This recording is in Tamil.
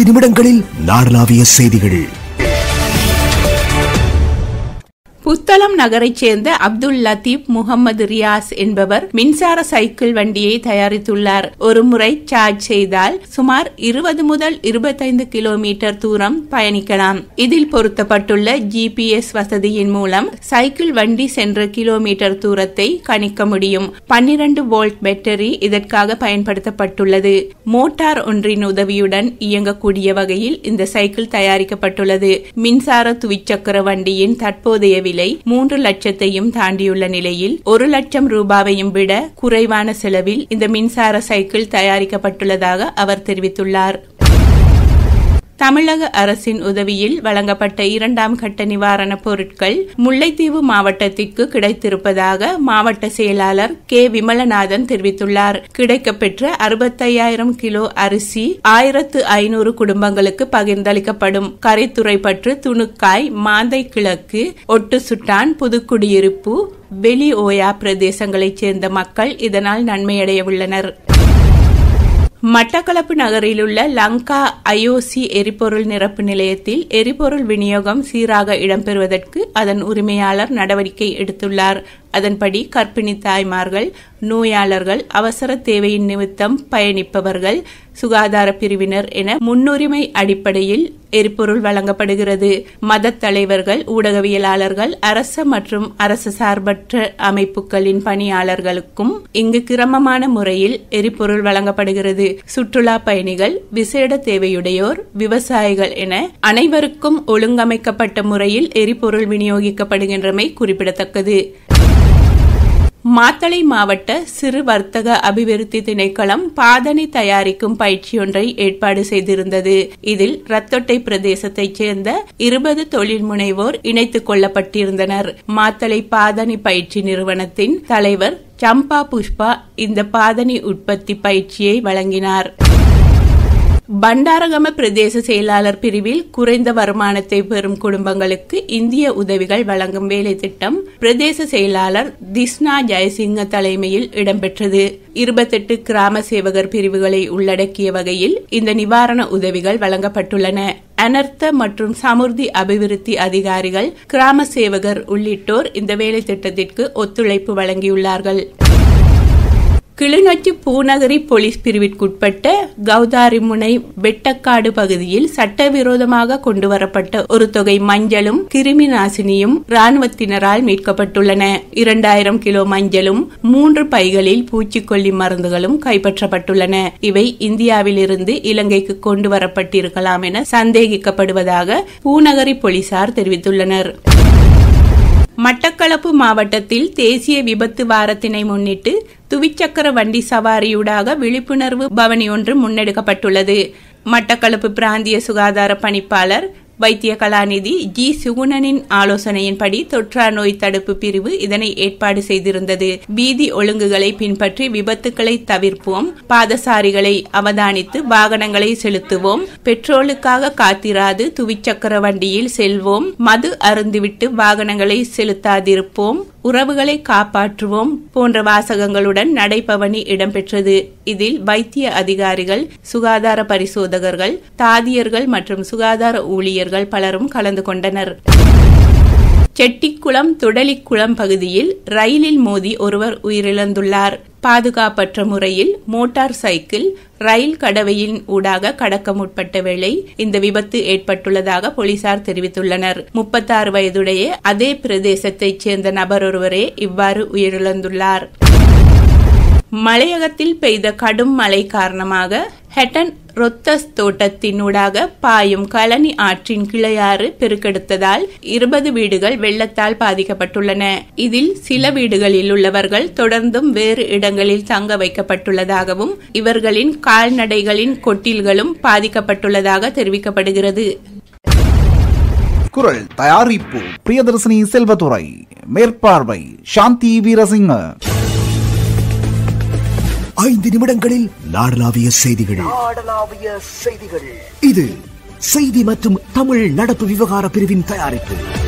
ஐந்து நிமிடங்களில் நாடளாவிய செய்திகள் புத்தளம் நகரைச் சேர்ந்த அப்துல் லத்தீப் முகமது ரியாஸ் என்பவர் மின்சார சைக்கிள் வண்டியை தயாரித்துள்ளார் ஒரு முறை சார்ஜ் செய்தால் சுமார் இருபது முதல் இருபத்தைந்து கிலோமீட்டர் தூரம் பயணிக்கலாம் இதில் பொருத்தப்பட்டுள்ள ஜிபிஎஸ் வசதியின் மூலம் சைக்கிள் வண்டி சென்ற கிலோமீட்டர் தூரத்தை கணிக்க முடியும் பன்னிரண்டு வோல்ட் பேட்டரி இதற்காக பயன்படுத்தப்பட்டுள்ளது மோட்டார் ஒன்றின் உதவியுடன் இயங்கக்கூடிய வகையில் இந்த சைக்கிள் தயாரிக்கப்பட்டுள்ளது மின்சார துவிச்சக்கர வண்டியின் தற்போதைய விலை மூன்று லட்சத்தையும் தாண்டியுள்ள நிலையில் ஒரு லட்சம் ரூபாவையும் விட குறைவான செலவில் இந்த மின்சார சைக்கிள் தயாரிக்கப்பட்டுள்ளதாக அவர் தெரிவித்துள்ளார் தமிழக அரசின் உதவியில் வழங்கப்பட்ட இரண்டாம் கட்ட நிவாரணப் பொருட்கள் முல்லைத்தீவு மாவட்டத்திற்கு கிடைத்திருப்பதாக மாவட்ட செயலாளர் கே விமலநாதன் தெரிவித்துள்ளார் கிடைக்கப்பெற்ற அறுபத்தையாயிரம் கிலோ அரிசி ஆயிரத்து ஐநூறு குடும்பங்களுக்கு பகிர்ந்தளிக்கப்படும் கரைத்துறைப்பற்று துணுக்காய் மாந்தை கிழக்கு ஒட்டு சுட்டான் புதுக்குடியிருப்பு வெளி ஓயா பிரதேசங்களைச் சேர்ந்த மக்கள் இதனால் நன்மையடைய உள்ளனர் மட்டக்களப்பு நகரிலுள்ள லங்கா ஐஓசி எரிபொருள் நிரப்பு நிலையத்தில் எரிபொருள் விநியோகம் சீராக இடம்பெறுவதற்கு அதன் உரிமையாளர் நடவடிக்கை எடுத்துள்ளார் அதன்படி கர்ப்பிணி தாய்மார்கள் நோயாளர்கள் அவசர தேவையின் நிமித்தம் பயணிப்பவர்கள் சுகாதார பிரிவினர் என முன்னுரிமை அடிப்படையில் எரிபொருள் வழங்கப்படுகிறது மத தலைவர்கள் ஊடகவியலாளர்கள் அரச மற்றும் அரசு சார்பற்ற அமைப்புகளின் பணியாளர்களுக்கும் இங்கு கிரமமான முறையில் எரிபொருள் வழங்கப்படுகிறது சுற்றுலா பயணிகள் விசேட தேவையுடையோர் விவசாயிகள் என அனைவருக்கும் ஒழுங்கமைக்கப்பட்ட முறையில் எரிபொருள் விநியோகிக்கப்படுகின்றமை குறிப்பிடத்தக்கது மாத்தளை மாவட்ட சிறு வர்த்தக அபிவிருத்தி திணைக்களம் பாதனை தயாரிக்கும் பயிற்சியொன்றை ஏற்பாடு செய்திருந்தது இதில் ரத்தொட்டை பிரதேசத்தைச் சேர்ந்த இருபது தொழில் முனைவோர் இணைத்துக் கொள்ளப்பட்டிருந்தனர் மாத்தளை பாதனை பயிற்சி நிறுவனத்தின் தலைவர் சம்பா புஷ்பா இந்த பாதனி உற்பத்தி பயிற்சியை வழங்கினார் பண்டாரகம பிரதேச செயலாளர் பிரிவில் குறைந்த வருமானத்தை பெறும் குடும்பங்களுக்கு இந்திய உதவிகள் வழங்கும் வேலை திட்டம் பிரதேச செயலாளர் திஸ்னா ஜெயசிங்க தலைமையில் இடம்பெற்றது இருபத்தெட்டு கிராம சேவகர் பிரிவுகளை உள்ளடக்கிய வகையில் இந்த நிவாரண உதவிகள் வழங்கப்பட்டுள்ளன அனர்த்த மற்றும் சமுர்த்தி அபிவிருத்தி அதிகாரிகள் கிராம சேவகர் உள்ளிட்டோர் இந்த வேலை திட்டத்திற்கு ஒத்துழைப்பு வழங்கியுள்ளார்கள் கிளிநொச்சி பூநகரி போலீஸ் பிரிவிற்குட்பட்ட கௌதாரிமுனை வெட்டக்காடு பகுதியில் சட்டவிரோதமாக கொண்டுவரப்பட்ட ஒரு தொகை மஞ்சளும் கிருமி நாசினியும் ராணுவத்தினரால் மீட்கப்பட்டுள்ளன இரண்டாயிரம் கிலோ மஞ்சளும் மூன்று பைகளில் பூச்சிக்கொல்லி மருந்துகளும் கைப்பற்றப்பட்டுள்ளன இவை இந்தியாவிலிருந்து இலங்கைக்கு கொண்டு வரப்பட்டிருக்கலாம் என சந்தேகிக்கப்படுவதாக பூநகரி போலீசார் தெரிவித்துள்ளனர் மட்டக்களப்பு மாவட்டத்தில் தேசிய விபத்து வாரத்தினை முன்னிட்டு துவிச்சக்கர வண்டி சவாரியூடாக விழிப்புணர்வு பவனி ஒன்று முன்னெடுக்கப்பட்டுள்ளது மட்டக்களப்பு பிராந்திய சுகாதார பணிப்பாளர் வைத்திய கலாநிதி ஜி சுகுணனின் ஆலோசனையின்படி தொற்றா நோய் தடுப்பு பிரிவு இதனை ஏற்பாடு செய்திருந்தது வீதி ஒழுங்குகளை பின்பற்றி விபத்துக்களை தவிர்ப்போம் பாதசாரிகளை அவதானித்து வாகனங்களை செலுத்துவோம் பெட்ரோலுக்காக காத்திராது துவிச்சக்கர வண்டியில் செல்வோம் மது அருந்துவிட்டு வாகனங்களை செலுத்தாதிருப்போம் உறவுகளை காப்பாற்றுவோம் போன்ற வாசகங்களுடன் நடைபவனி இடம்பெற்றது இதில் வைத்திய அதிகாரிகள் சுகாதார பரிசோதகர்கள் தாதியர்கள் மற்றும் சுகாதார ஊழியர்கள் பலரும் கலந்து கொண்டனர் செட்டிக்குளம் துடலிக்குளம் பகுதியில் ரயிலில் மோதி ஒருவர் உயிரிழந்துள்ளார் பாதுகாப்பற்ற முறையில் மோட்டார் சைக்கிள் ரயில் கடவையின் ஊடாக கடக்க முற்பட்ட வேளை இந்த விபத்து ஏற்பட்டுள்ளதாக போலீசார் தெரிவித்துள்ளனர் முப்பத்தாறு வயதுடைய அதே பிரதேசத்தைச் சேர்ந்த நபர் ஒருவரே இவ்வாறு உயிரிழந்துள்ளார் மலையகத்தில் பெய்த கடும் மழை காரணமாக ஹெட்டன் ரொத்தஸ் தோட்டத்தினூடாக பாயும் கலனி ஆற்றின் கிளையாறு பெருக்கெடுத்ததால் இருபது வீடுகள் வெள்ளத்தால் பாதிக்கப்பட்டுள்ளன இதில் சில வீடுகளில் உள்ளவர்கள் தொடர்ந்தும் வேறு இடங்களில் தங்க வைக்கப்பட்டுள்ளதாகவும் இவர்களின் கால்நடைகளின் கொட்டில்களும் பாதிக்கப்பட்டுள்ளதாக தெரிவிக்கப்படுகிறது குரல் தயாரிப்பு பிரியதர்சினி செல்வதுரை மேற்பார்வை சாந்தி வீரசிங்க ஐந்து நிமிடங்களில் நாடளாவிய செய்திகள் நாடளாவிய செய்திகள் இது செய்தி மற்றும் தமிழ் நடப்பு விவகார பிரிவின் தயாரிப்பு